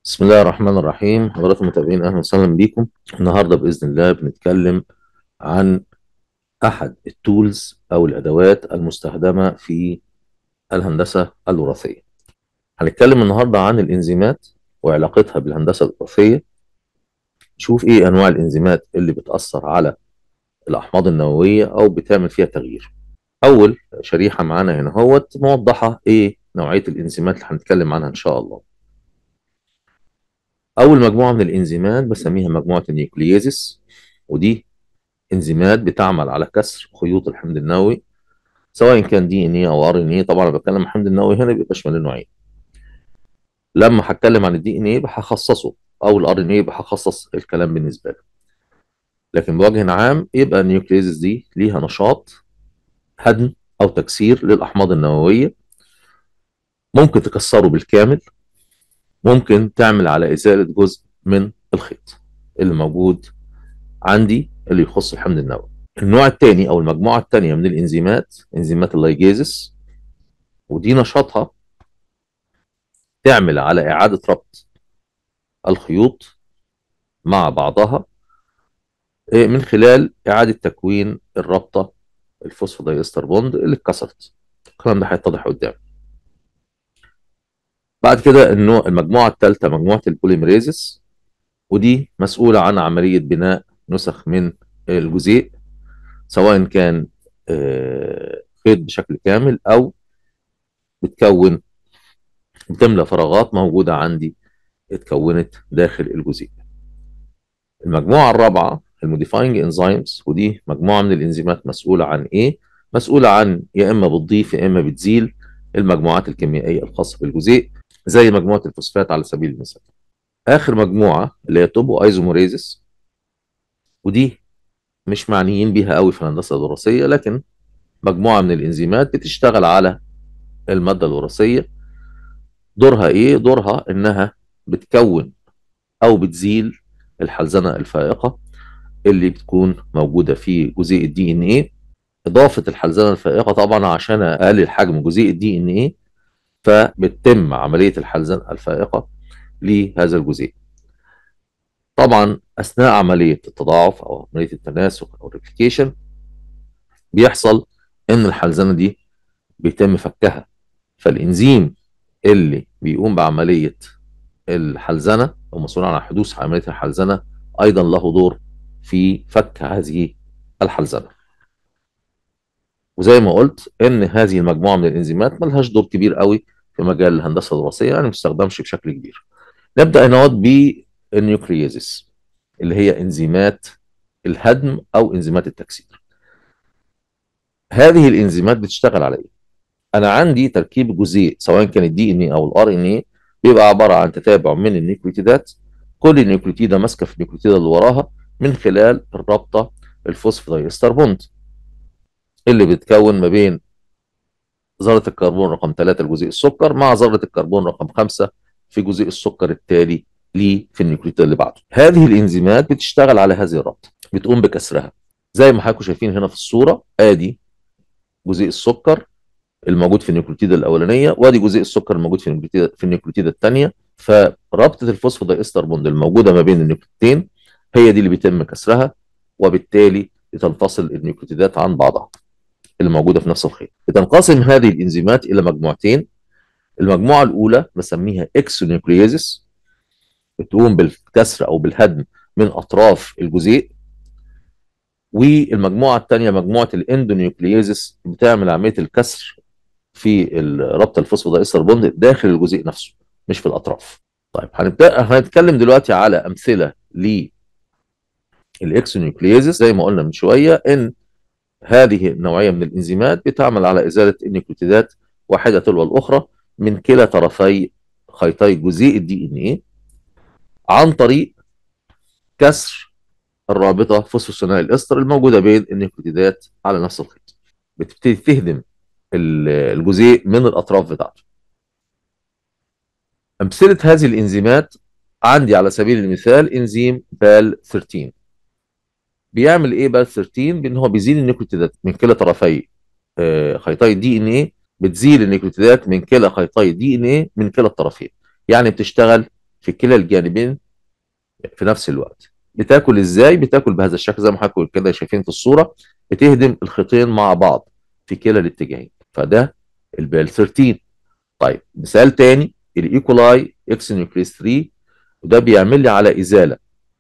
بسم الله الرحمن الرحيم حضرات المتابعين اهلا وسهلا بكم النهارده باذن الله بنتكلم عن احد التولز او الادوات المستخدمه في الهندسه الوراثيه هنتكلم النهارده عن الانزيمات وعلاقتها بالهندسه الوراثيه نشوف ايه انواع الانزيمات اللي بتاثر على الاحماض النوويه او بتعمل فيها تغيير اول شريحه معانا هنا اهوت موضحه ايه نوعيه الانزيمات اللي هنتكلم عنها ان شاء الله اول مجموعه من الانزيمات بسميها مجموعه النيوكلييزس ودي انزيمات بتعمل على كسر خيوط الحمض النووي سواء كان دي ان اي او ار ان اي طبعا انا بتكلم عن الحمض النووي هنا بيبقى شمال النوعين لما هتكلم عن الدي ان اي هخصصه او الار ان اي هخصص الكلام بالنسبه له لكن بوجه عام يبقى النيوكلييزس دي ليها نشاط هدم او تكسير للاحماض النوويه ممكن تكسره بالكامل ممكن تعمل على ازاله جزء من الخيط اللي موجود عندي اللي يخص الحمض النووي النوع الثاني او المجموعه الثانيه من الانزيمات انزيمات اللايجيزس ودي نشاطها تعمل على اعاده ربط الخيوط مع بعضها من خلال اعاده تكوين الرابطه الفوسفودايستر بوند اللي اتكسرت الكلام ده هيتضح قدام بعد كده النوع المجموعه الثالثه مجموعه البوليمريزس ودي مسؤوله عن عمليه بناء نسخ من الجزيء سواء كان خيط بشكل كامل او بتكون بتملى فراغات موجوده عندي اتكونت داخل الجزيء المجموعه الرابعه الموديفاينج انزيمز ودي مجموعه من الانزيمات مسؤوله عن ايه مسؤوله عن يا اما بتضيف يا اما بتزيل المجموعات الكيميائيه الخاصه بالجزيء زي مجموعه الفوسفات على سبيل المثال اخر مجموعه اللي هي توبو ايزوموريزس ودي مش معنيين بيها قوي في الهندسه الوراثيه لكن مجموعه من الانزيمات بتشتغل على الماده الوراثيه دورها ايه دورها انها بتكون او بتزيل الحلزنه الفائقه اللي بتكون موجوده في جزيء الدي ان ايه اضافه الحلزنه الفائقه طبعا عشان اقلل حجم جزيء الدي ان ايه فبتتم عمليه الحلزنه الفائقه لهذا الجزيء طبعا اثناء عمليه التضاعف او عمليه التناسخ او الريبليكيشن بيحصل ان الحلزنه دي بيتم فكها فالانزيم اللي بيقوم بعمليه الحلزنه او مسؤول عن حدوث عمليه الحلزنه ايضا له دور في فك هذه الحلزنه وزي ما قلت ان هذه المجموعه من الانزيمات ملهاش دور كبير قوي في مجال الهندسه الوراثيه يعني ما بتستخدمش بشكل كبير نبدا نقعد بالنيوكلييزس اللي هي انزيمات الهدم او انزيمات التكسير هذه الانزيمات بتشتغل على ايه انا عندي تركيب جزيء سواء كان الدي ان اي او الار ان اي بيبقى عباره عن تتابع من النيوكليوتيدات كل نيوكليوتيده ماسكه في النيوكليوتيده اللي وراها من خلال الرابطه الفوسفودايستر بوند اللي بتكون ما بين ذره الكربون رقم 3 لجزيء السكر مع ذره الكربون رقم 5 في جزيء السكر التالي ليه في النيوكليوتيد اللي بعده هذه الانزيمات بتشتغل على هذه الرابطه بتقوم بكسرها زي ما حضراتكم شايفين هنا في الصوره ادي جزيء السكر الموجود في النيوكليوتيد الاولانيه وادي جزيء السكر الموجود في النيوكليوتيد في النيوكليوتيد الثانيه فرابطه الفوسفودايستر بوند الموجوده ما بين النيوكليوتيدين هي دي اللي بيتم كسرها وبالتالي بتنفصل النيوكليوتيدات عن بعضها اللي موجوده في نفس الخيط بتنقسم هذه الانزيمات الى مجموعتين المجموعه الاولى بسميها اكسونيوكلييزس بتقوم بالكسر او بالهدم من اطراف الجزيء والمجموعه الثانيه مجموعه الاندونيوكلييزس بتعمل عمليه الكسر في ربط الفوسفودايستر بوند داخل الجزيء نفسه مش في الاطراف طيب هنبدا هنتكلم دلوقتي على امثله ل الاكسونيوكلييزس زي ما قلنا من شويه ان هذه النوعيه من الانزيمات بتعمل على ازاله النيوكليوتيدات واحده تلو الاخرى من كلا طرفي خيطي جزيء الدي ان ايه عن طريق كسر الرابطه فوسفوثنائي الاستر الموجوده بين النيوكليوتيدات على نفس الخيط بتبتدي تهدم الجزيء من الاطراف بتاعته امثله هذه الانزيمات عندي على سبيل المثال انزيم بال 13 بيعمل ايه بال 13 بان هو بيزيل النيوكليوتيدات من كلا طرفي خيطي الدي ان ايه بتزيل النيوكليوتيدات من كلا خيطي الدي ان ايه من كلا الطرفين يعني بتشتغل في كلا الجانبين في نفس الوقت بتاكل ازاي بتاكل بهذا الشكل زي ما حضرتك كده شايفين في الصوره بتهدم الخيطين مع بعض في كلا الاتجاهين فده البال 13 طيب مثال تاني الايكولاي اكس نيوكليس 3 وده بيعمل لي على ازاله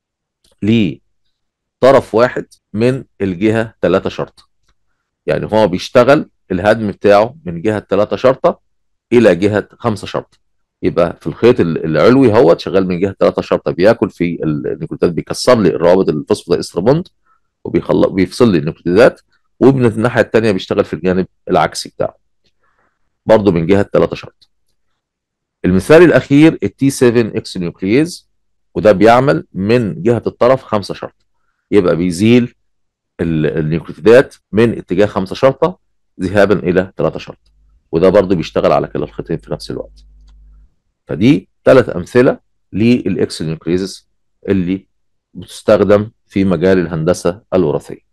لطرف واحد من الجهه 3 شرطه يعني هو بيشتغل الهدم بتاعه من جهه 3 شرطه الى جهه 5 شرطه يبقى في الخيط العلوي هو شغال من جهه 3 شرطه بياكل في النيكوتيدات بيكسر لي الروابط الفوسفودايسترابوند وبيفصل لي النيكوتيدات ومن الناحيه الثانيه بيشتغل في الجانب العكسي بتاعه برضه من جهه 3 شرطه المثال الاخير التي 7 اكس نيوكليز وده بيعمل من جهه الطرف 5 شرطه يبقى بيزيل النيوكليتيدات من اتجاه 5 شرطه ذهابا الى 3 شرطه وده برضه بيشتغل على كلا الخيطين في نفس الوقت فدي ثلاث امثله للاكس نيوكليزس اللي بتستخدم في مجال الهندسه الوراثيه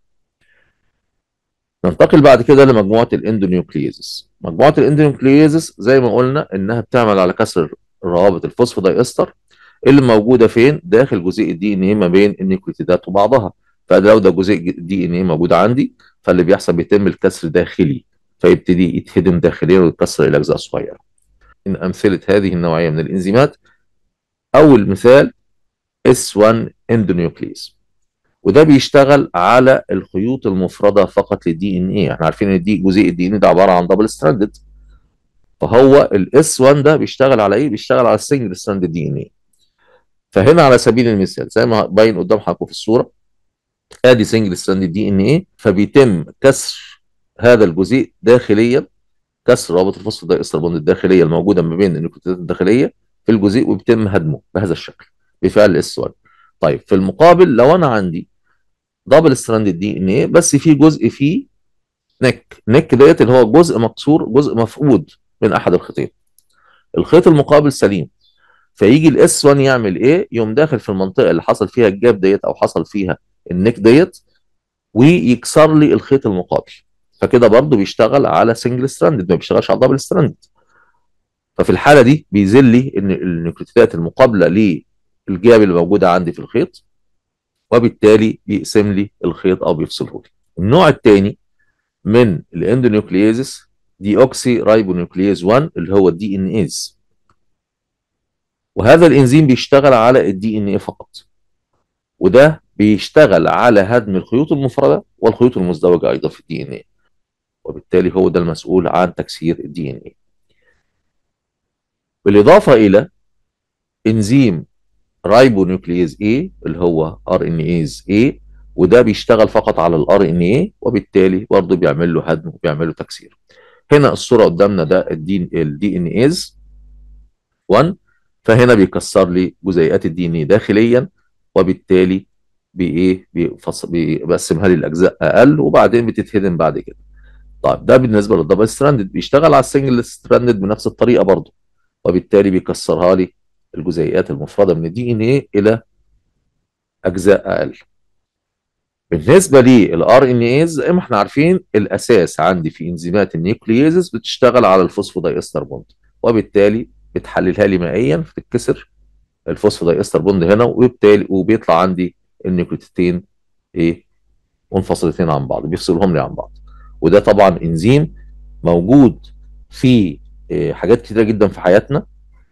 ننتقل بعد كده لمجموعه الاندونيوكليزس مجموعه الاندونيوكليزس زي ما قلنا انها بتعمل على كسر روابط الفوسفودايستر اللي موجوده فين داخل جزيء الدي ان ايه ما بين النيوكليتيدات وبعضها فلو ده جزيء دي ان ايه موجود عندي فاللي بيحصل بيتم الكسر داخلي فيبتدي يتهدم داخليا ويتكسر الى اجزاء صغيره من امثله هذه النوعيه من الانزيمات اول مثال S1 اندونيوكليز وده بيشتغل على الخيوط المفرده فقط للدي ان ايه احنا عارفين ان دي جزيء الدي ان ده عباره عن دبل ستراندد فهو الاس 1 ده بيشتغل على ايه بيشتغل على السنجل ستراند دي ان ايه فهنا على سبيل المثال زي ما باين قدام حضراتكم في الصوره ادي سنجل ستراند دي ان ايه فبيتم كسر هذا الجزيء داخليا كسر رابط الفوسفودايستر بوند الداخليه الموجوده ما بين النيوكليوتيدات الداخليه في الجزيء وبيتم هدمه بهذا الشكل بفعل الاس 1 طيب في المقابل لو انا عندي دبل ستراند دي ان ايه بس في جزء فيه نك نك ديت اللي هو جزء مكسور جزء مفقود من احد الخيطين الخيط المقابل سليم فيجي الاس 1 يعمل ايه يقوم داخل في المنطقه اللي حصل فيها الجاب ديت او حصل فيها النك ديت ويكسر لي الخيط المقابل فكده برضه بيشتغل على سنجل ستراند ما بيشتغلش على دبل ستراند ففي الحاله دي بيزل لي ان النيوكليوتيدات المقابله للجاب اللي موجوده عندي في الخيط وبالتالي بيقسم لي الخيط او بيفصله لي النوع الثاني من الاندونيوكليزس دي اوكسي رايبونيوكليز 1 اللي هو الدي ان ايز وهذا الانزيم بيشتغل على الدي ان اي فقط وده بيشتغل على هدم الخيوط المفرده والخيوط المزدوجه ايضا في الدي ان اي وبالتالي هو ده المسؤول عن تكسير الدي ان اي بالاضافه الى انزيم رايبونيوكليز A اللي هو ار ان ايز A وده بيشتغل فقط على الار ان اي وبالتالي برضه بيعمل له هدم وبيعمل له تكسير هنا الصوره قدامنا ده الدي الدي ان ايز 1 فهنا بيكسر لي جزيئات الدي ان اي داخليا وبالتالي بايه بيقسمها لي لاجزاء اقل وبعدين بتتهدم بعد كده طيب ده بالنسبه للدبل ستراندد بيشتغل على السنجل ستراندد بنفس الطريقه برضه وبالتالي بيكسرها لي الجزيئات المفرده من الدي ان ايه الى اجزاء اقل بالنسبه للار ان ايز زي ما احنا عارفين الاساس عندي في انزيمات النيوكلييزز بتشتغل على الفوسفودايستر بوند وبالتالي بتحللها لي مائيا فتتكسر الفوسفودايستر بوند هنا وبالتالي وبيطلع عندي النيوكليوتيدتين ايه منفصلتين عن بعض بيفصلهم لي عن بعض وده طبعا انزيم موجود في إيه حاجات كتيره جدا في حياتنا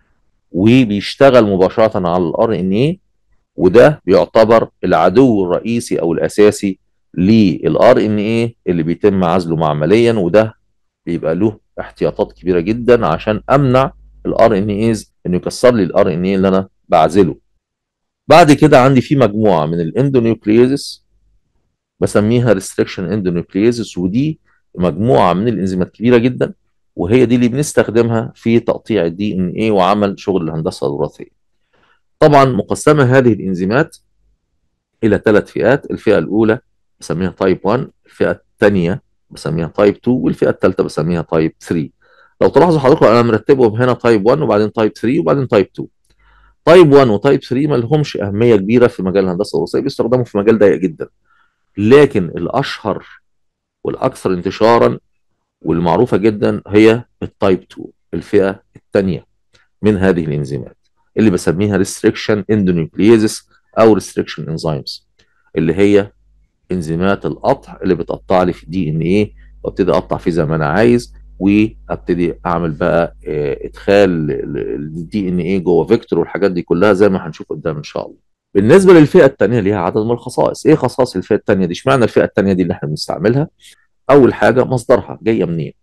وبيشتغل مباشره على الار ان اي وده بيعتبر العدو الرئيسي او الاساسي للار ان اي اللي بيتم عزله معمليا وده بيبقى له احتياطات كبيره جدا عشان امنع الار ان ايز انه يكسر لي الار ان اي اللي انا بعزله بعد كده عندي في مجموعه من الاندونيوكليزس بسميها ريستريكشن اندونيوكليزس ودي مجموعه من الانزيمات كبيره جدا وهي دي اللي بنستخدمها في تقطيع الدي ان اي وعمل شغل الهندسه الوراثيه طبعا مقسمه هذه الانزيمات الى ثلاث فئات الفئه الاولى بسميها تايب 1 الفئه الثانيه بسميها تايب 2 والفئه الثالثه بسميها تايب 3 لو تلاحظوا حضراتكم انا مرتبهم هنا تايب 1 وبعدين تايب 3 وبعدين تايب 2 تايب 1 وتايب 3 ما لهمش اهميه كبيره في مجال الهندسه الوراثيه بيستخدموا في مجال ضيق جدا لكن الاشهر والاكثر انتشارا والمعروفه جدا هي التايب 2 الفئه الثانيه من هذه الانزيمات اللي بسميها ريستريكشن اندونيوكليزس او ريستريكشن انزيمز اللي هي انزيمات القطع اللي بتقطع لي في الدي ان ايه وابتدي اقطع فيه زي ما انا عايز وابتدي اعمل بقى ادخال الدي ان ايه جوه فيكتور والحاجات دي كلها زي ما هنشوف قدام ان شاء الله. بالنسبه للفئه الثانيه ليها عدد من الخصائص، ايه خصائص الفئه الثانيه دي؟ اشمعنى الفئه الثانيه دي اللي احنا بنستعملها؟ اول حاجه مصدرها جايه منين؟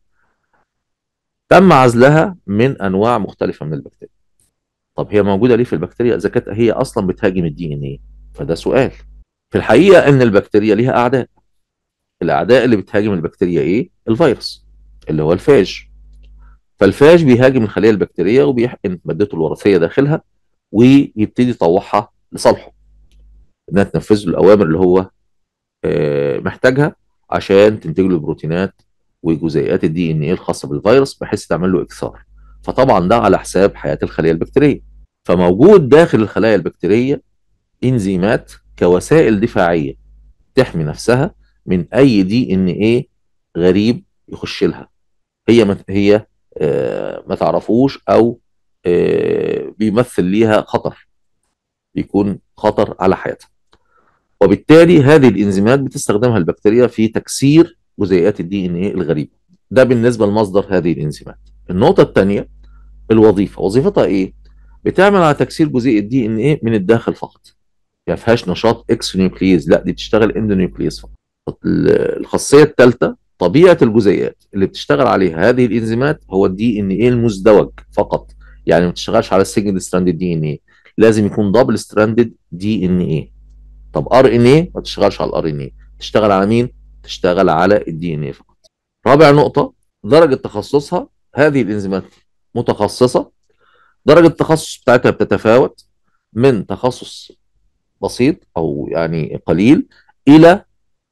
تم عزلها من انواع مختلفه من البكتيريا. طب هي موجوده ليه في البكتيريا اذا كانت هي اصلا بتهاجم الدي ان ايه؟ فده سؤال. في الحقيقه ان البكتيريا ليها اعداء. الاعداء اللي بتهاجم البكتيريا ايه؟ الفيروس اللي هو الفاج. فالفاج بيهاجم الخليه البكتيريه وبيحقن مادته الوراثيه داخلها ويبتدي يطوعها لصالحه انها تنفذ له الاوامر اللي هو محتاجها عشان تنتج له البروتينات وجزيئات الدي ان ايه الخاصه بالفيروس بحيث تعمل له اكثار فطبعا ده على حساب حياه الخليه البكتيريه فموجود داخل الخلايا البكتيريه انزيمات كوسائل دفاعيه تحمي نفسها من اي دي ان ايه غريب يخش لها هي ما هي آه ما تعرفوش او آه بيمثل ليها خطر بيكون خطر على حياتها وبالتالي هذه الانزيمات بتستخدمها البكتيريا في تكسير جزيئات الدي ان ايه الغريبه ده بالنسبه لمصدر هذه الانزيمات النقطه الثانيه الوظيفه وظيفتها ايه بتعمل على تكسير جزيء الدي ان ايه من الداخل فقط ما يعني فيهاش نشاط اكس نيوكليز لا دي بتشتغل اندونيوكليز فقط الخاصيه الثالثه طبيعه الجزيئات اللي بتشتغل عليها هذه الانزيمات هو الدي ان ايه المزدوج فقط يعني ما بتشتغلش على السنجل ستراندد دي ان ايه لازم يكون دبل ستراندد دي ان ايه طب ار ان ايه ما تشتغلش على الار ان ايه تشتغل على مين تشتغل على الدي ان ايه فقط رابع نقطه درجه تخصصها هذه الانزيمات متخصصه درجه التخصص بتاعتها بتتفاوت من تخصص بسيط او يعني قليل الى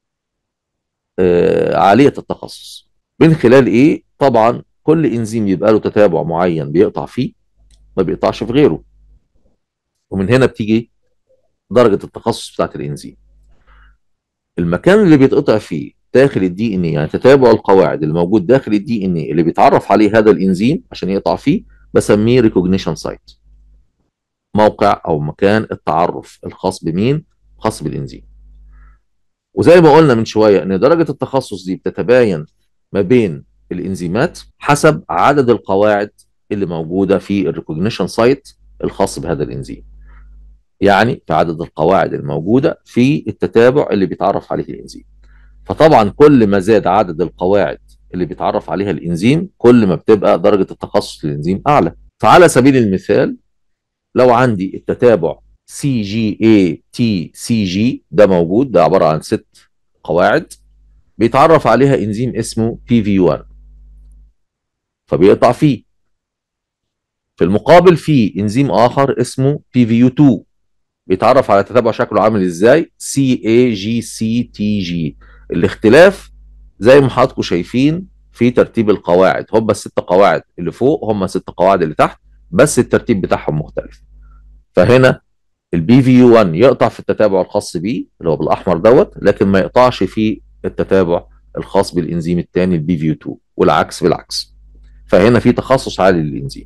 آه عاليه التخصص من خلال ايه طبعا كل انزيم يبقى له تتابع معين بيقطع فيه ما بيقطعش في غيره ومن هنا بتيجي درجه التخصص بتاعت الانزيم المكان اللي بيتقطع فيه داخل الدي ان اي يعني تتابع القواعد اللي موجود داخل الدي ان اي اللي بيتعرف عليه هذا الانزيم عشان يقطع فيه بسميه ريكوجنيشن سايت موقع او مكان التعرف الخاص بمين خاص بالانزيم وزي ما قلنا من شويه ان درجه التخصص دي بتتباين ما بين الانزيمات حسب عدد القواعد اللي موجوده في الريكوجنيشن سايت الخاص بهذا الانزيم يعني في عدد القواعد الموجوده في التتابع اللي بيتعرف عليه الانزيم فطبعا كل ما زاد عدد القواعد اللي بيتعرف عليها الانزيم كل ما بتبقى درجه التخصص للانزيم اعلى فعلى سبيل المثال لو عندي التتابع سي جي اي تي سي جي ده موجود ده عباره عن ست قواعد بيتعرف عليها انزيم اسمه بي في 1 فبيقطع فيه في المقابل في انزيم اخر اسمه بي في 2 بيتعرف على تتابع شكله عامل ازاي سي اي جي سي تي جي الاختلاف زي ما حضراتكم شايفين في ترتيب القواعد هم الست قواعد اللي فوق هم الست قواعد اللي تحت بس الترتيب بتاعهم مختلف فهنا البي في 1 يقطع في التتابع الخاص بيه اللي هو بالاحمر دوت لكن ما يقطعش في التتابع الخاص بالانزيم الثاني البي في 2 والعكس بالعكس فهنا في تخصص عالي للانزيم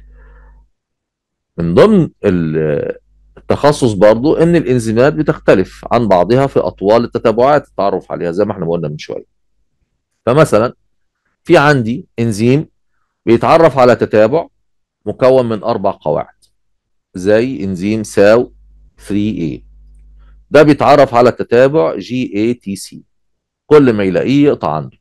من ضمن التخصص برضو ان الانزيمات بتختلف عن بعضها في اطوال التتابعات التعرف عليها زي ما احنا قلنا من شويه فمثلا في عندي انزيم بيتعرف على تتابع مكون من اربع قواعد زي انزيم ساو 3A ده بيتعرف على التتابع جي اي تي سي كل ما يلاقيه يقطع عنده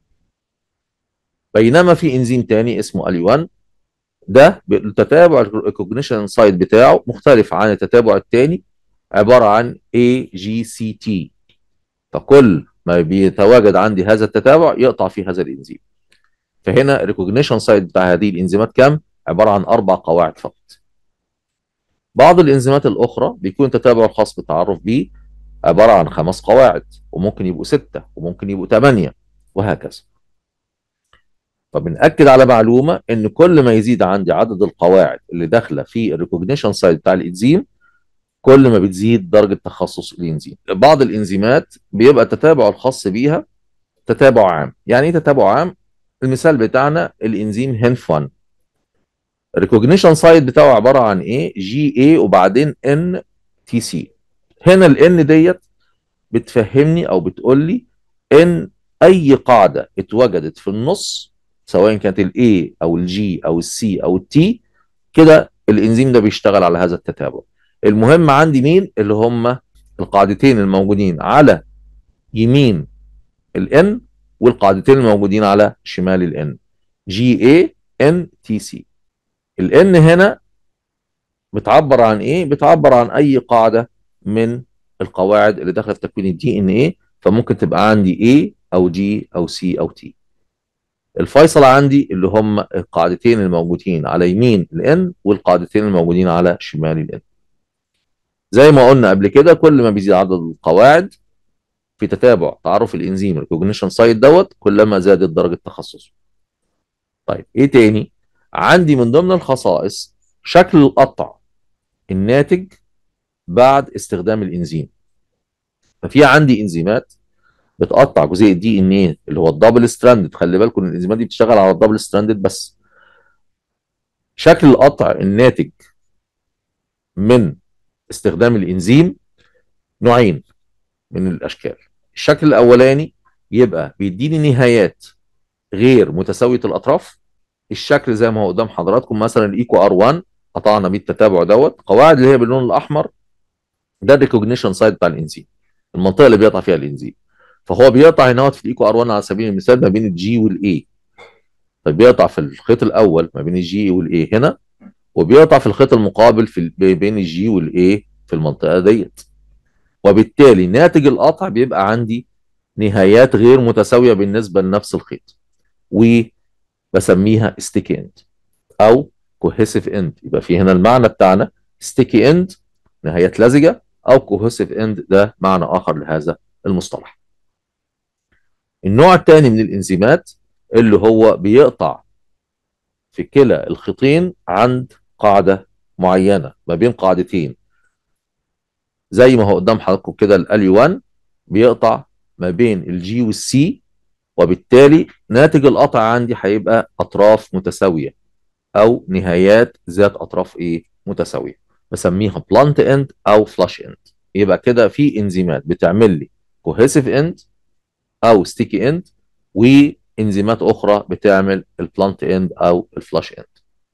بينما في انزيم تاني اسمه الي 1 ده التتابع الريكوجنيشن سايت بتاعه مختلف عن التتابع الثاني عباره عن اي جي سي تي فكل ما بيتواجد عندي هذا التتابع يقطع فيه هذا الانزيم فهنا الريكوجنيشن سايت بتاع هذه الانزيمات كام عباره عن اربع قواعد فقط بعض الانزيمات الاخرى بيكون التتابع الخاص بالتعرف به عباره عن خمس قواعد وممكن يبقوا سته وممكن يبقوا ثمانيه وهكذا فبنأكد على معلومه ان كل ما يزيد عندي عدد القواعد اللي داخله في الريكوجنيشن سايت بتاع الانزيم كل ما بتزيد درجه تخصص الانزيم بعض الانزيمات بيبقى التتابع الخاص بيها تتابع عام يعني ايه تتابع عام المثال بتاعنا الانزيم هنف 1 الريكوجنيشن سايت بتاعه عباره عن ايه جي اي وبعدين ان تي سي هنا الان ديت بتفهمني او بتقول لي ان اي قاعده اتوجدت في النص سواء كانت الاي او الجي او السي او التي كده الانزيم ده بيشتغل على هذا التتابع المهم عندي مين اللي هم القاعدتين الموجودين على يمين الان والقاعدتين الموجودين على شمال الان جي اي ان تي سي الان هنا بتعبر عن ايه بتعبر عن اي قاعده من القواعد اللي داخله في تكوين الدي ان ايه فممكن تبقى عندي A او G او C او T الفيصل عندي اللي هم القاعدتين الموجودين على يمين ال N والقاعدتين الموجودين على شمال ال N زي ما قلنا قبل كده كل ما بيزيد عدد القواعد في تتابع تعرف الانزيم الكوجنيشن سايت دوت كلما زادت درجه تخصصه طيب ايه تاني عندي من ضمن الخصائص شكل القطع الناتج بعد استخدام الانزيم ففي عندي انزيمات بتقطع جزيء الدي ان ايه اللي هو الدبل ستراندد خلي بالكم ان الانزيمات دي بتشتغل على الدبل ستراندد بس شكل القطع الناتج من استخدام الانزيم نوعين من الاشكال الشكل الاولاني يبقى بيديني نهايات غير متساويه الاطراف الشكل زي ما هو قدام حضراتكم مثلا الايكو ار 1 قطعنا بيه التتابع دوت قواعد اللي هي باللون الاحمر ده الريكوجنيشن سايت بتاع الانزيم المنطقه اللي بيقطع فيها الانزيم فهو بيقطع هنا في الايكو ار 1 على سبيل المثال ما بين الجي والاي طيب بيقطع في الخيط الاول ما بين الجي والاي هنا وبيقطع في الخيط المقابل في بين الجي والاي في المنطقه ديت وبالتالي ناتج القطع بيبقى عندي نهايات غير متساويه بالنسبه لنفس الخيط وبسميها ستيكي اند او كوهيسيف اند يبقى في هنا المعنى بتاعنا ستيكي اند نهايات لزجه او كوهيسيف اند ده معنى اخر لهذا المصطلح النوع الثاني من الانزيمات اللي هو بيقطع في كلا الخيطين عند قاعده معينه ما بين قاعدتين زي ما هو قدام حضراتكم كده الالي 1 بيقطع ما بين الجي والسي وبالتالي ناتج القطع عندي هيبقى اطراف متساويه او نهايات ذات اطراف ايه متساويه بسميها بلانت اند او فلاش اند يبقى كده في انزيمات بتعمل لي كوهيسيف اند او ستيكي اند وانزيمات اخرى بتعمل البلانت اند او الفلاش اند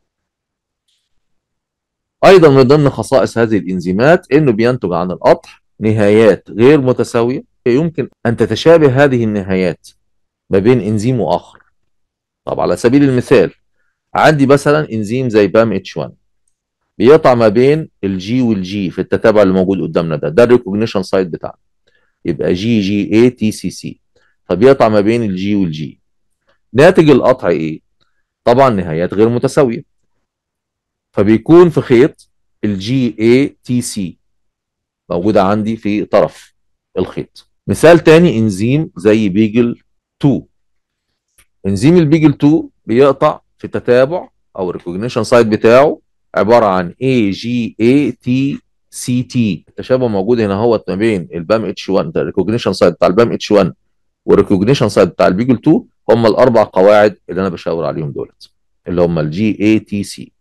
ايضا من ضمن خصائص هذه الانزيمات انه بينتج عن القطع نهايات غير متساويه يمكن ان تتشابه هذه النهايات ما بين انزيم واخر طب على سبيل المثال عندي مثلا انزيم زي بام اتش 1 بيقطع ما بين الجي والجي في التتابع اللي موجود قدامنا ده ده الريكوجنيشن سايت بتاعنا يبقى جي جي اي تي سي سي فبيقطع ما بين الجي والجي ناتج القطع ايه طبعا نهايات غير متساويه فبيكون في خيط الجي اي تي سي موجوده عندي في طرف الخيط مثال تاني انزيم زي بيجل 2 انزيم البيجل 2 بيقطع في تتابع او الريكوجنيشن سايت بتاعه عباره عن اي جي اي تي سي تي التشابه موجود هنا هو ما بين البام اتش 1 الريكوجنيشن سايت بتاع البام اتش 1 والريكوجنيشن سايت بتاع البيجل 2 هم الاربع قواعد اللي انا بشاور عليهم دولت اللي هم الجي اي تي سي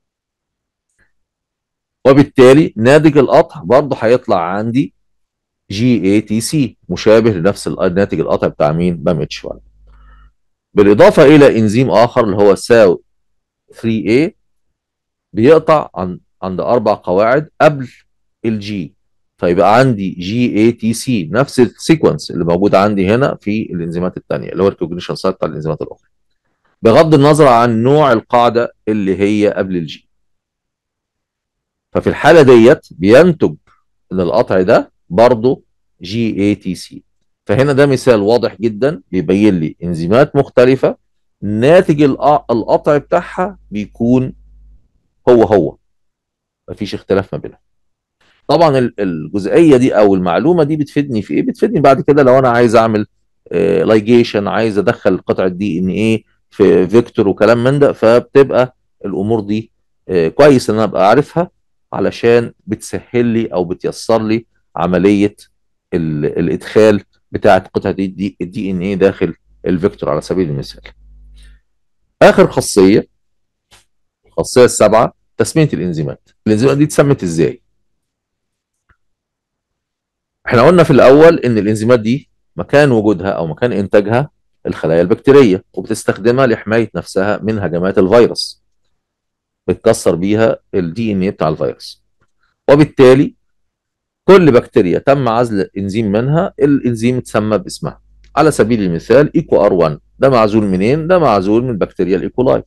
وبالتالي ناتج القطع برضه هيطلع عندي جي اي تي سي مشابه لنفس ناتج القطع بتاع مين بام اتش 1 بالاضافه الى انزيم اخر اللي هو ساو 3 a بيقطع عن عند اربع قواعد قبل الجي فيبقى عندي جي اي تي سي نفس السيكونس اللي موجود عندي هنا في الانزيمات الثانيه اللي هو الريكوجنيشن سايت بتاع الانزيمات الاخرى بغض النظر عن نوع القاعده اللي هي قبل الجي ففي الحاله ديت بينتج ان القطع ده برضه جي اي تي سي فهنا ده مثال واضح جدا بيبين لي انزيمات مختلفه ناتج القطع بتاعها بيكون هو هو مفيش اختلاف ما بينهم طبعا الجزئيه دي او المعلومه دي بتفيدني في ايه بتفيدني بعد كده لو انا عايز اعمل لايجيشن عايز ادخل قطعه دي ان ايه في فيكتور وكلام من ده فبتبقى الامور دي كويس ان انا ابقى عارفها علشان بتسهل لي او بتيسر لي عمليه الادخال بتاعه قطعه الدي الدي ان ايه داخل الفيكتور على سبيل المثال اخر خاصيه الخاصيه السابعه تسميه الانزيمات الانزيمات دي اتسمت ازاي احنا قلنا في الاول ان الانزيمات دي مكان وجودها او مكان انتاجها الخلايا البكتيريه وبتستخدمها لحمايه نفسها من هجمات الفيروس بتكسر بيها الدي ان اي بتاع الفيروس وبالتالي كل بكتيريا تم عزل انزيم منها الانزيم اتسمى باسمها على سبيل المثال ايكو ار 1 ده معزول منين ده معزول من بكتيريا الايكولاي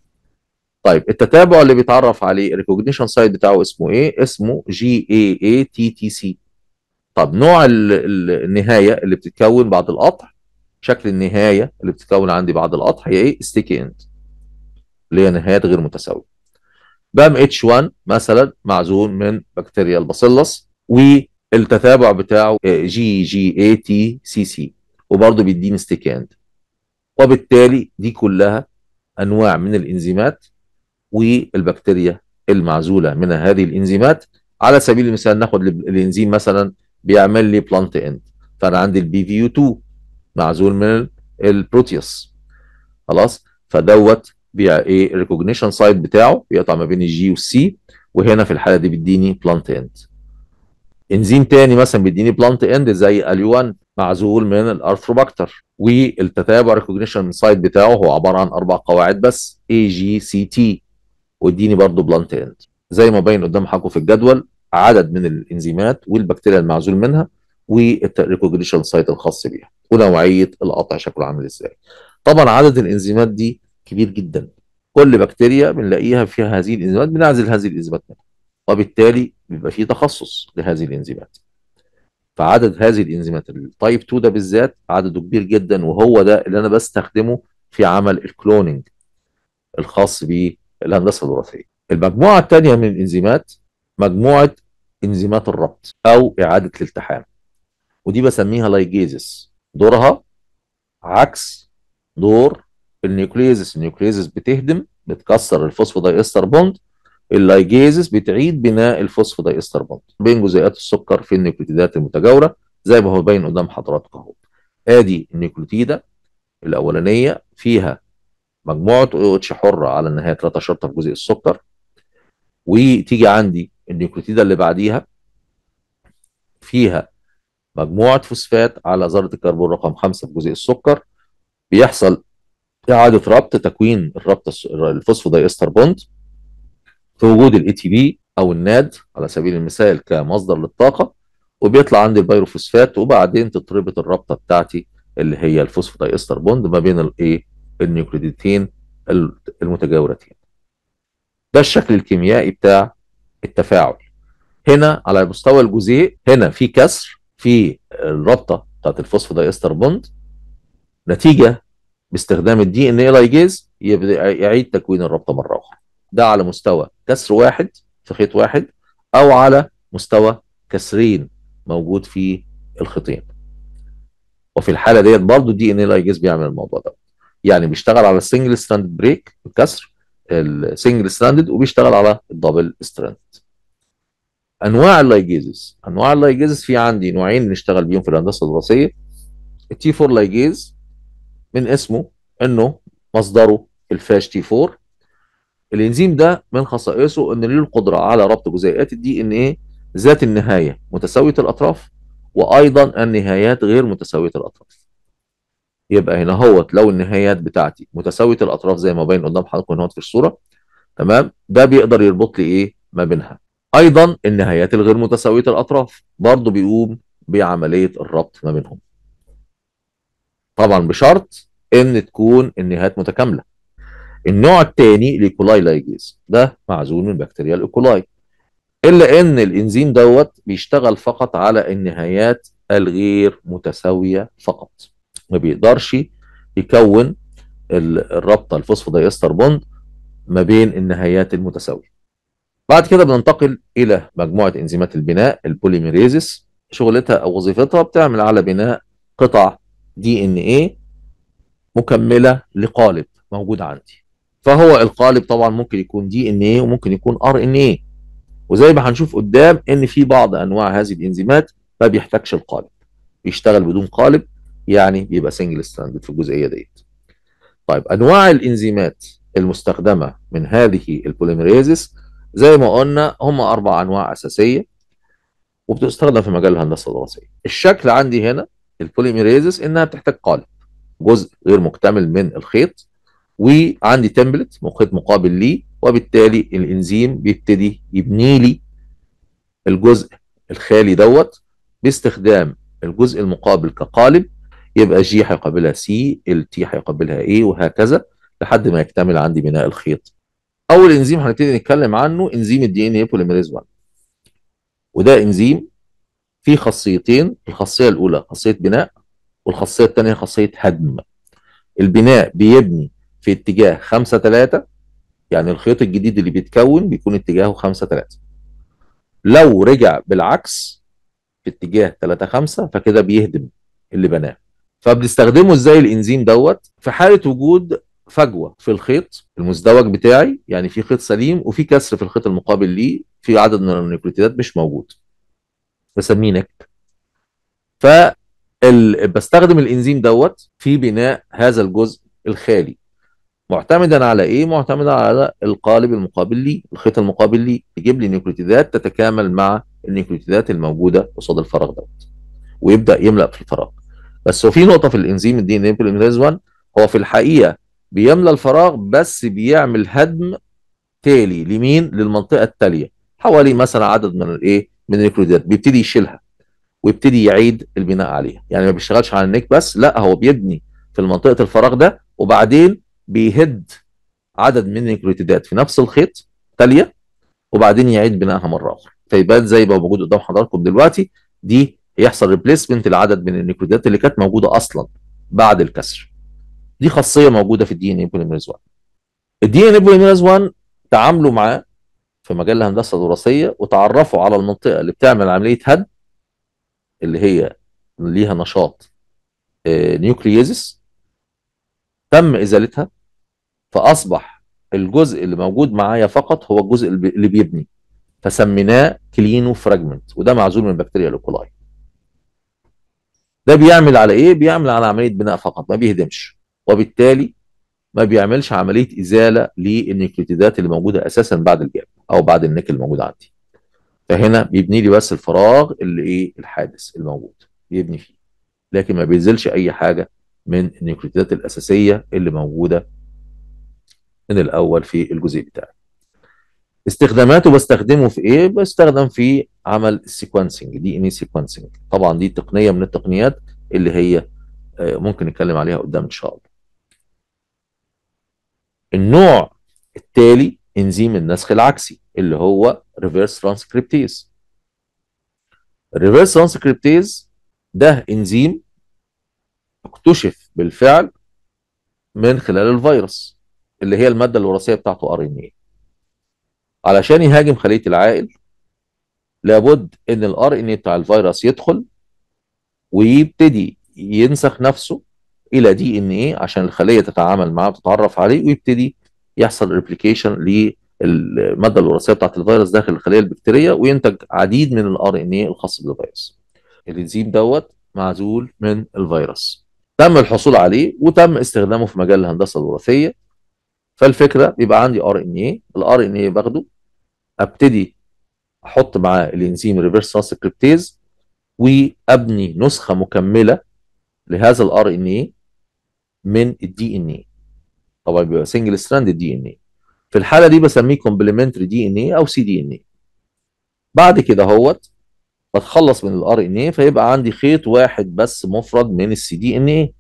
طيب التتابع اللي بيتعرف عليه الريكوجنيشن سايت بتاعه اسمه ايه اسمه جي اي اي تي تي سي طب نوع النهايه اللي بتتكون بعد القطع شكل النهايه اللي بتتكون عندي بعد القطع هي ايه ستيكي اند اللي هي نهايات غير متساويه بام اتش 1 مثلا معزول من بكتيريا الباسيلس والتتابع بتاعه جي جي اي تي سي سي وبرضه بيديني ستيكي اند وبالتالي دي كلها انواع من الانزيمات والبكتيريا المعزوله من هذه الانزيمات على سبيل المثال ناخد الانزيم مثلا بيعمل لي بلانت اند فانا عندي البي في يو 2 معزول من البروتيوس خلاص فدوت بيع ايه الريكوجنيشن سايت بتاعه بيقطع ما بين الجي والسي وهنا في الحاله دي بيديني بلانت اند انزيم تاني مثلا بيديني بلانت اند زي اليوان معزول من الارثروباكتر والتتابع ريكوجنيشن سايت بتاعه هو عباره عن اربع قواعد بس اي جي سي تي واديني برضه بلانت اند زي ما باين قدام حضراتكم في الجدول عدد من الانزيمات والبكتيريا المعزول منها والريكوجنيشن سايت الخاص بيها ونوعيه القطع شكله عامل ازاي طبعا عدد الانزيمات دي كبير جدا كل بكتيريا بنلاقيها فيها هذه الانزيمات بنعزل هذه الانزيمات منها وبالتالي بيبقى في تخصص لهذه الانزيمات فعدد هذه الانزيمات التايب 2 ده بالذات عدده كبير جدا وهو ده اللي انا بستخدمه في عمل الكلوننج الخاص بالهندسه الوراثيه المجموعه الثانيه من الانزيمات مجموعه انزيمات الربط او اعاده الالتحام ودي بسميها لايجيزس دورها عكس دور النيوكليزس النيوكليزس بتهدم بتكسر الفوسفوداي استر بوند اللايجيزس بتعيد بناء الفوسفوداي استر بوند بين جزيئات السكر في النيوكليتيدات المتجاوره زي ما هو باين قدام حضراتكم اهو ادي النيوكليتيده الاولانيه فيها مجموعه او اتش حره على النهايه 3 شرطه في جزيء السكر وتيجي عندي النيوكليتيده اللي بعديها فيها مجموعه فوسفات على ذره الكربون رقم 5 في جزيء السكر بيحصل اعاده ربط تكوين الربط الفوسفوداي استر بوند في وجود الاي تي بي او الناد على سبيل المثال كمصدر للطاقه وبيطلع عندي البيروفوسفات وبعدين تتربط الرابطه بتاعتي اللي هي الفوسفوداي استر بوند ما بين الايه النيوكليدتين المتجاورتين ده الشكل الكيميائي بتاع التفاعل هنا على مستوى الجزيء هنا في كسر في الرابطه بتاعت الفوسفوداي استر بوند نتيجه باستخدام الدي ان اي لايجيز يعيد تكوين الرابطه مره اخرى ده على مستوى كسر واحد في خيط واحد او على مستوى كسرين موجود في الخيطين وفي الحاله ديت برضه الدي ان اي لايجيز بيعمل الموضوع ده يعني بيشتغل على السنجل ستراند بريك الكسر السنجل ستراندد وبيشتغل على الدبل ستراند انواع اللايجيزز انواع اللايجيزز في عندي نوعين بنشتغل بيهم في الهندسه الوراثيه التي 4 لايجيز من اسمه انه مصدره الفاش تي 4 الانزيم ده من خصائصه ان له القدره على ربط جزيئات الدي ان ايه ذات النهايه متساويه الاطراف وايضا النهايات غير متساويه الاطراف يبقى هنا هوت لو النهايات بتاعتي متساويه الاطراف زي ما باين قدام حضراتكم هنا في الصوره تمام ده بيقدر يربط لي ايه ما بينها ايضا النهايات الغير متساويه الاطراف برضه بيقوم بعمليه الربط ما بينهم طبعا بشرط ان تكون النهايات متكامله النوع الثاني الايكولاي لايجيز ده معزول من بكتيريا الايكولاي الا ان الانزيم دوت بيشتغل فقط على النهايات الغير متساويه فقط ما بيقدرش يكون الرابطه الفوسفودايستر بوند ما بين النهايات المتساويه بعد كده بننتقل الى مجموعه انزيمات البناء البوليميريزس شغلتها او وظيفتها بتعمل على بناء قطع دي ان ايه مكمله لقالب موجود عندي فهو القالب طبعا ممكن يكون دي ان ايه وممكن يكون ار ان ايه وزي ما هنشوف قدام ان في بعض انواع هذه الانزيمات ما بيحتاجش القالب بيشتغل بدون قالب يعني بيبقى سنجل ستراندد في الجزئيه ديت طيب انواع الانزيمات المستخدمه من هذه البوليميريزز زي ما قلنا هم اربع انواع اساسيه وبتستخدم في مجال الهندسه الوراثيه الشكل عندي هنا البوليميريزز انها بتحتاج قالب جزء غير مكتمل من الخيط وعندي تمبلت خيط مقابل ليه وبالتالي الانزيم بيبتدي يبني لي الجزء الخالي دوت باستخدام الجزء المقابل كقالب يبقى جي هيقابلها سي التي هيقابلها ايه وهكذا لحد ما يكتمل عندي بناء الخيط اول انزيم هنبتدي نتكلم عنه انزيم الدي ان اي بوليميريز 1 وده انزيم فيه خاصيتين الخاصيه الاولى خاصيه بناء والخاصيه الثانيه خاصيه هدم البناء بيبني في اتجاه 5 3 يعني الخيط الجديد اللي بيتكون بيكون اتجاهه 5 3 لو رجع بالعكس في اتجاه 3 5 فكده بيهدم اللي بناه فبنستخدمه ازاي الانزيم دوت في حاله وجود فجوه في الخيط المزدوج بتاعي يعني في خيط سليم وفي كسر في الخيط المقابل ليه في عدد من النيوكليوتيدات مش موجود بسميه نك ف بستخدم الانزيم دوت في بناء هذا الجزء الخالي معتمدا على ايه معتمدا على القالب المقابل ليه الخيط المقابل ليه يجيب لي نيوكليوتيدات تتكامل مع النيوكليوتيدات الموجوده قصاد الفراغ دوت ويبدا يملا في الفراغ بس هو في نقطه في الانزيم الدي ان اي بوليميريز 1 هو في الحقيقه بيملى الفراغ بس بيعمل هدم تالي لمين للمنطقه التاليه حوالي مثلا عدد من الايه من النيوكليوتيدات بيبتدي يشيلها ويبتدي يعيد البناء عليها يعني ما بيشتغلش على النيك بس لا هو بيبني في منطقه الفراغ ده وبعدين بيهد عدد من النيوكليوتيدات في نفس الخيط تاليه وبعدين يعيد بنائها مره اخرى فيبان زي ما موجود قدام حضراتكم دلوقتي دي يحصل ريبليسمنت لعدد من النيوكليوتيدات اللي كانت موجوده اصلا بعد الكسر دي خاصيه موجوده في الدي ان اي بوليميريز 1 الدي ان اي بوليميريز 1 تعاملوا معاه في مجال الهندسه الوراثيه وتعرفوا على المنطقه اللي بتعمل عمليه هد اللي هي ليها نشاط نيوكلييزس تم ازالتها فاصبح الجزء اللي موجود معايا فقط هو الجزء اللي بيبني فسميناه كلينو فراجمنت وده معزول من بكتيريا لوكولاي ده بيعمل على ايه بيعمل على عمليه بناء فقط ما بيهدمش وبالتالي ما بيعملش عمليه ازاله للنيوكليوتيدات اللي موجوده اساسا بعد الجاب او بعد النك الموجود عندي فهنا بيبني لي بس الفراغ اللي ايه الحادث الموجود بيبني فيه لكن ما بينزلش اي حاجه من النيوكليوتيدات الاساسيه اللي موجوده من الاول في الجزء بتاعي استخداماته بستخدمه في ايه بستخدم في عمل السيكونسنج دي ان اي سيكونسنج طبعا دي تقنيه من التقنيات اللي هي ممكن نتكلم عليها قدام ان شاء الله النوع التالي انزيم النسخ العكسي اللي هو ريفرس ترانسكريبتيز الريفرس ترانسكريبتيز ده انزيم اكتشف بالفعل من خلال الفيروس اللي هي الماده الوراثيه بتاعته ار ان اي علشان يهاجم خليه العائل لابد ان الار ان اي بتاع الفيروس يدخل ويبتدي ينسخ نفسه الى دي ان ايه عشان الخليه تتعامل معاه وتتعرف عليه ويبتدي يحصل ريبليكيشن للماده الوراثيه بتاعت الفيروس داخل الخليه البكتيريه وينتج عديد من الار ان ايه الخاص بالفيروس الانزيم دوت معزول من الفيروس تم الحصول عليه وتم استخدامه في مجال الهندسه الوراثيه فالفكره بيبقى عندي ار ان ايه الار ان ايه باخده ابتدي احط معاه الانزيم ريفرس ترانسكريبتيز وابني نسخه مكمله لهذا الار ان اي من الدي ان اي طبعا بيبقى سنجل ستراند دي ان اي في الحاله دي بسميه كومبلمنتري دي ان اي او سي دي ان اي بعد كده هوت بتخلص من الار ان اي فيبقى عندي خيط واحد بس مفرد من السي دي ان اي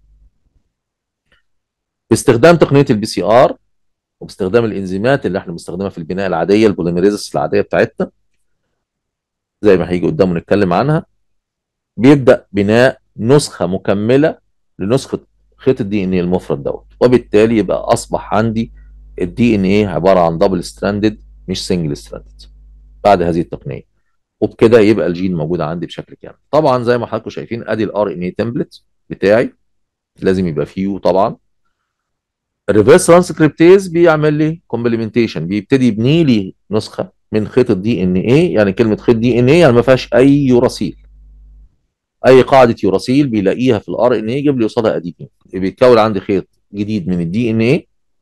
باستخدام تقنيه البي سي ار وباستخدام الانزيمات اللي احنا بنستخدمها في البناء العاديه البوليميريزس العاديه بتاعتنا زي ما هيجي قدامه نتكلم عنها بيبدا بناء نسخه مكمله لنسخه خيط الدي ان اي المفرد دوت وبالتالي يبقى اصبح عندي الدي ان اي عباره عن دبل ستراندد مش سنجل ستراندد بعد هذه التقنيه وبكده يبقى الجين موجود عندي بشكل كامل طبعا زي ما حضراتكم شايفين ادي الار ان اي تمبلت بتاعي لازم يبقى فيه طبعا الريفرس ترانسكريبتيز بيعمل لي كومبلمنتيشن بيبتدي يبني لي نسخه من خيط الدي ان اي يعني كلمه خيط دي ان اي يعني ما فيهاش اي يوراسيل اي قاعده يوراسيل بيلاقيها في الار ان اي يجيب لي قصادها ادينين بيتكون عندي خيط جديد من الدي ان اي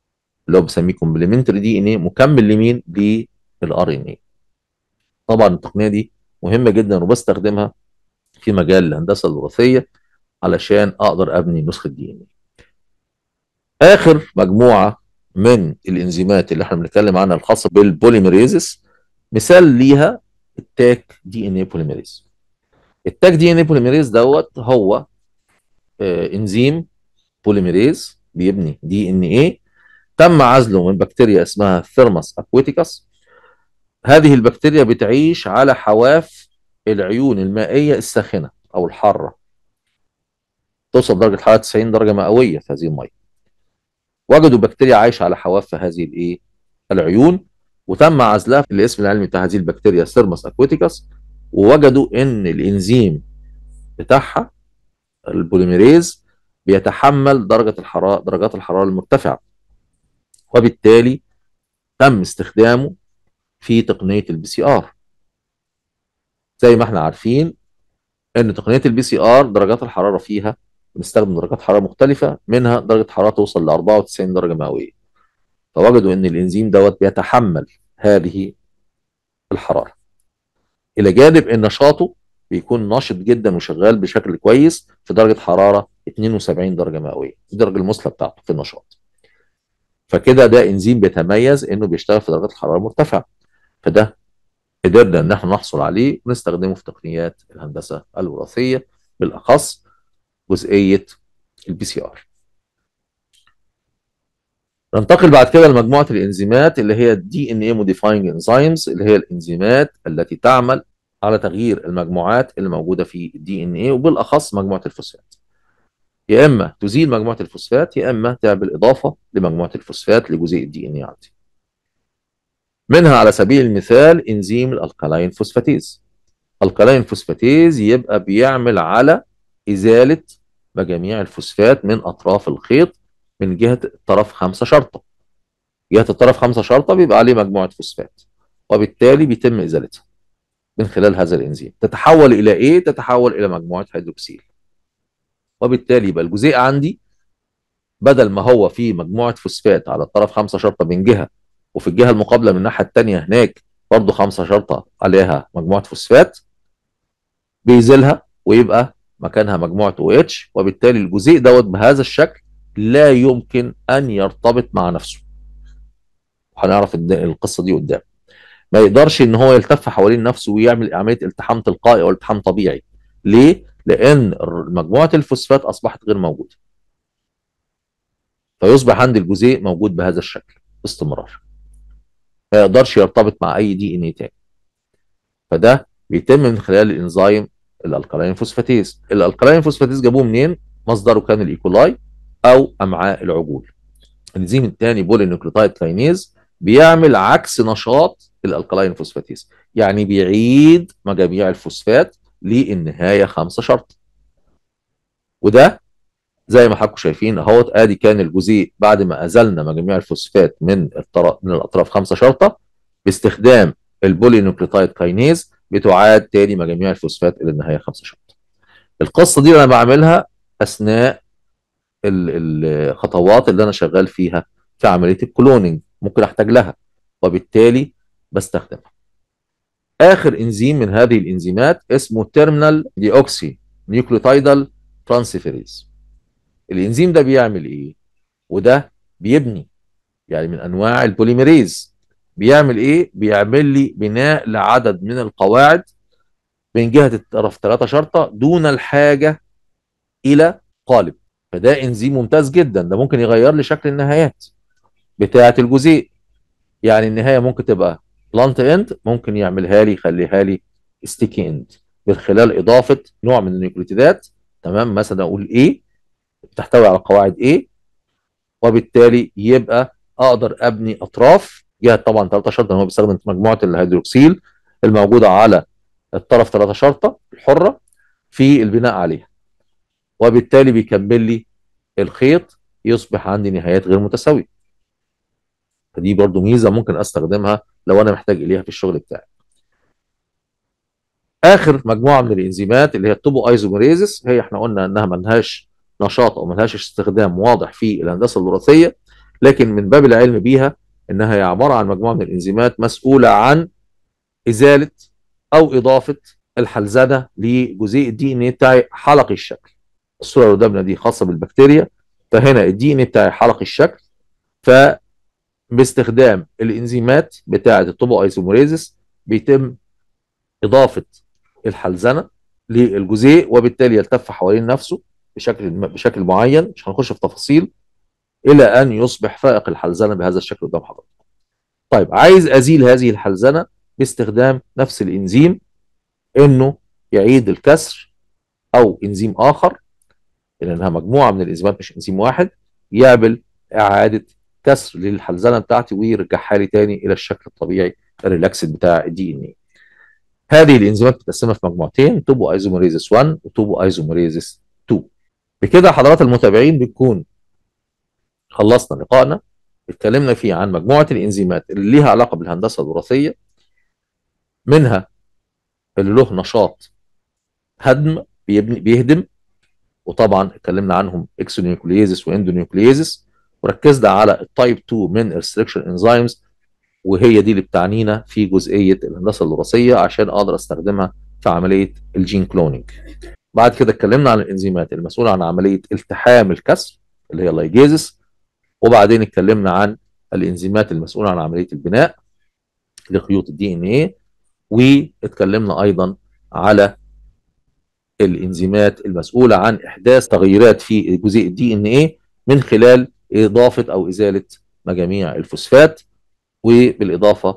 اللي هو بنسميه كومبلمنتري دي ان ايه مكمل لمين للار ان ايه طبعا التقنيه دي مهمه جدا وبستخدمها في مجال الهندسه الوراثيه علشان اقدر ابني نسخه دي ان ايه اخر مجموعه من الانزيمات اللي احنا بنتكلم عنها الخاصه بالبوليميريزس مثال ليها التاك دي ان اي بوليميريز التاك دي ان اي بوليميريز دوت هو آه انزيم بوليميريز بيبني دي ان ايه تم عزله من بكتيريا اسمها ثيرمس اكويتيكس هذه البكتيريا بتعيش على حواف العيون المائيه الساخنه او الحاره توصل درجه حراره 90 درجه مئويه في هذه الميه وجدوا بكتيريا عايشه على حواف هذه الايه العيون وتم عزلها في الاسم العلمي بتاع هذه البكتيريا ثيرمس اكويتيكس ووجدوا ان الانزيم بتاعها البوليميريز بيتحمل درجه الحراره درجات الحراره المرتفعه وبالتالي تم استخدامه في تقنيه البي سي ار زي ما احنا عارفين ان تقنيه البي سي ار درجات الحراره فيها بنستخدم درجات حراره مختلفه منها درجه حراره توصل ل 94 درجه مئويه فوجدوا ان الانزيم دوت بيتحمل هذه الحراره الى جانب ان نشاطه بيكون ناشط جدا وشغال بشكل كويس في درجه حراره 72 درجه مئويه دي الدرجه المثلى بتاعته في النشاط فكده ده انزيم بيتميز انه بيشتغل في درجات الحراره المرتفعه فده قدرنا ان احنا نحصل عليه ونستخدمه في تقنيات الهندسه الوراثيه بالاخص جزئيه البي سي ار ننتقل بعد كده لمجموعه الانزيمات اللي هي الدي ان اي موديفاينج انزيمز اللي هي الانزيمات التي تعمل على تغيير المجموعات اللي موجوده في الدي ان اي وبالاخص مجموعه الفوسفات يا اما تزيل مجموعه الفوسفات يا اما تعمل اضافه لمجموعه الفوسفات لجزيء الدي ان اي عندي منها على سبيل المثال انزيم الالكالاين فوسفاتيز الكالاين فوسفاتيز يبقى بيعمل على ازاله مجاميع الفوسفات من اطراف الخيط من جهه الطرف خمسه شرطه جهه الطرف خمسه شرطه بيبقى عليه مجموعه فوسفات وبالتالي بيتم ازالتها من خلال هذا الانزيم تتحول الى ايه تتحول الى مجموعه هيدروكسيل وبالتالي يبقى الجزيء عندي بدل ما هو فيه مجموعه فوسفات على الطرف خمسه شرطه من جهه وفي الجهه المقابله من الناحيه الثانيه هناك برضه خمسه شرطه عليها مجموعه فوسفات بيزيلها ويبقى مكانها مجموعه او اتش وبالتالي الجزيء دوت بهذا الشكل لا يمكن ان يرتبط مع نفسه هنعرف القصه دي قدام ما يقدرش ان هو يلتف حوالين نفسه ويعمل عمليه التحام تلقائي او التحام طبيعي ليه لان مجموعه الفوسفات اصبحت غير موجوده فيصبح عندي الجزيء موجود بهذا الشكل باستمرار ما يقدرش يرتبط مع اي دي ان اي تاني فده بيتم من خلال الانزيم الالكالاين فوسفاتيز الالكالاين فوسفاتيز جابوه منين مصدره كان الايكولاي او امعاء العجول الانزيم الثاني بولينيوكليوتايد كاينيز بيعمل عكس نشاط الالكالاين فوسفاتيز يعني بيعيد مجاميع الفوسفات للنهايه خمسه شرط وده زي ما حضراتكم شايفين اهوت ادي كان الجزيء بعد ما ازلنا مجاميع الفوسفات من الطرف من الاطراف خمسه شرطه باستخدام البولينيوكليوتايد كاينيز بتعاد تاني مجاميع الفوسفات الى النهايه خمسه شرطه القصه دي انا بعملها اثناء الخطوات اللي انا شغال فيها في عمليه الكلوننج ممكن احتاج لها وبالتالي بستخدمها اخر انزيم من هذه الانزيمات اسمه تيرمينال ديوكسي نيوكليوتايدال ترانسفيريز الانزيم ده بيعمل ايه وده بيبني يعني من انواع البوليميريز بيعمل ايه بيعمل لي بناء لعدد من القواعد من جهه الطرف ثلاثه شرطه دون الحاجه الى قالب فده انزيم ممتاز جدا ده ممكن يغير لي شكل النهايات بتاعه الجزيء يعني النهايه ممكن تبقى بلانت اند ممكن يعملها لي يخليها لي ستيكي اند من خلال اضافه نوع من النيوكليوتيدات تمام مثلا اقول ايه بتحتوي على قواعد ايه وبالتالي يبقى اقدر ابني اطراف جهه طبعا ثلاثه شرطه هو بيستخدم مجموعه الهيدروكسيل الموجوده على الطرف ثلاثه شرطه الحره في البناء عليها وبالتالي بيكمل لي الخيط يصبح عندي نهايات غير متساويه فدي برضو ميزه ممكن استخدمها لو انا محتاج اليها في الشغل بتاعي اخر مجموعه من الانزيمات اللي هي التوبو ايزوميريزس هي احنا قلنا انها ملهاش نشاط او ملهاش استخدام واضح في الهندسه الوراثيه لكن من باب العلم بيها انها هي عباره عن مجموعه من الانزيمات مسؤوله عن ازاله او اضافه الحلزنه لجزيء الدي ان ايه بتاعي حلقي الشكل الصوره اللي قدامنا دي خاصه بالبكتيريا فهنا الدي ان ايه بتاعي حلقي الشكل ف باستخدام الانزيمات بتاعه الطوبو ايزوموريزس بيتم اضافه الحلزنه للجزيء وبالتالي يلتف حوالين نفسه بشكل بشكل معين مش هنخش في تفاصيل الى ان يصبح فائق الحلزنه بهذا الشكل قدام حضرتك. طيب عايز ازيل هذه الحلزنه باستخدام نفس الانزيم انه يعيد الكسر او انزيم اخر لانها مجموعه من الانزيمات مش انزيم واحد يعمل اعاده كسر للحلزنه بتاعتي ويرجعها لي تاني الى الشكل الطبيعي الريلاكسد بتاع الدي ان اي. هذه الانزيمات متقسمه في مجموعتين توبو ايزوميريزس 1 وتوبو ايزوميريزس 2. بكده حضرات المتابعين بنكون خلصنا لقائنا اتكلمنا فيه عن مجموعه الانزيمات اللي ليها علاقه بالهندسه الوراثيه منها اللي له نشاط هدم بيبني بيهدم وطبعا اتكلمنا عنهم اكسونيوكليزس واندونيوكليزس وركزنا على التايب 2 من الريستريكشن انزيمز وهي دي اللي بتعنينا في جزئيه الهندسه الوراثيه عشان اقدر استخدمها في عمليه الجين كلونينج. بعد كده اتكلمنا عن الانزيمات المسؤوله عن عمليه التحام الكسر اللي هي اللايجيزس وبعدين اتكلمنا عن الانزيمات المسؤوله عن عمليه البناء لخيوط الدي ان ايه واتكلمنا ايضا على الانزيمات المسؤوله عن احداث تغيرات في جزيء الدي ان ايه من خلال اضافه او ازاله مجاميع الفوسفات وبالاضافه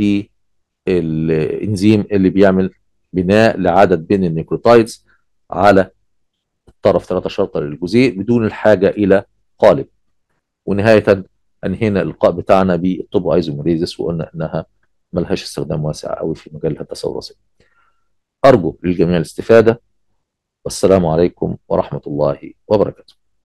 للانزيم اللي بيعمل بناء لعدد بين النيوكليوتايدز على الطرف 3 شرطه للجزيء بدون الحاجه الى قالب ونهايه انهينا اللقاء بتاعنا بالطب ايزوميريزس وقلنا انها ملهاش استخدام واسع قوي في مجال الهندسه الوراثيه. ارجو للجميع الاستفاده والسلام عليكم ورحمه الله وبركاته.